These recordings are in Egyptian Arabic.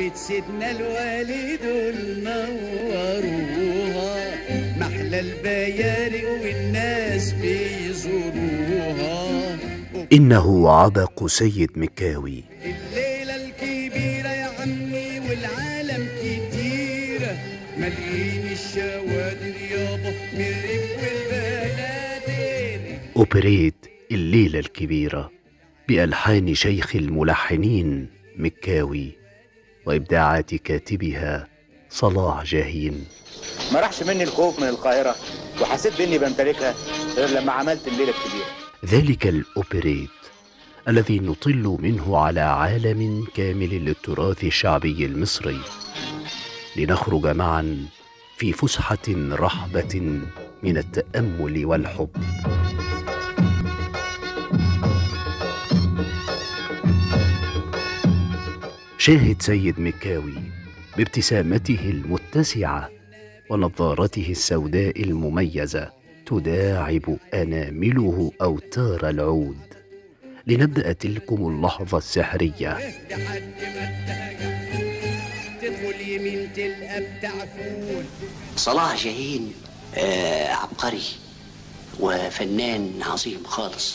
بيت سيدنا الوالد نوروها محلى البيارق والناس بيزوروها إنه عبق سيد مكاوي الليلة الكبيرة يا عمي والعالم كتيرة مليين الشوادر يابا من الريف والبنادر أوبريت الليلة الكبيرة بألحان شيخ الملحنين مكاوي وإبداعات كاتبها صلاح جاهين ما راحش مني الخوف من القاهرة وحسيت بإني بمتلكها غير لما عملت الليلة الكبيرة ذلك الأوبريت الذي نطل منه على عالم كامل للتراث الشعبي المصري لنخرج معا في فسحة رحبة من التأمل والحب شاهد سيد مكاوي بابتسامته المتسعة ونظارته السوداء المميزة تداعب أنامله أوتار العود لنبدأ تلكم اللحظة السحرية لحد ما انتهى تدخل يمين تلقى بتاع فول صلاح جاهين آه عبقري وفنان عظيم خالص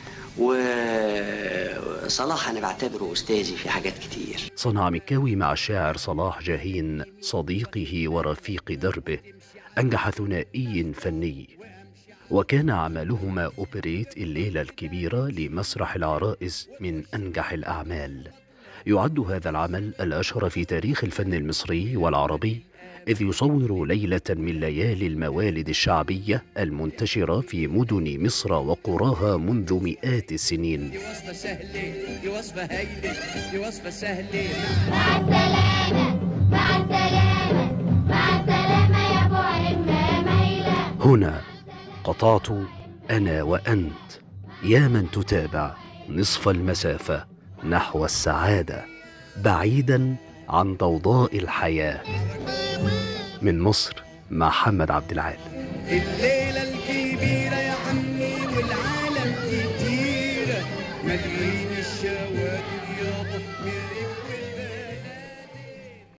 وصلاح انا بعتبره استاذي في حاجات كتير صنع مكاوي مع الشاعر صلاح جاهين صديقه ورفيق دربه أنجح ثنائي فني وكان عملهما أوبريت الليلة الكبيرة لمسرح العرائس من أنجح الأعمال يعد هذا العمل الأشهر في تاريخ الفن المصري والعربي إذ يصور ليلة من ليالي الموالد الشعبية المنتشرة في مدن مصر وقراها منذ مئات السنين دي وصفة سهلة دي وصفة هايلة دي وصفة سهلة مع السلامة مع السلامة مع السلامة يا ابو عمة ميلة هنا قطعت انا وانت يا من تتابع نصف المسافه نحو السعاده بعيدا عن ضوضاء الحياه من مصر مع محمد عبد العال الليلة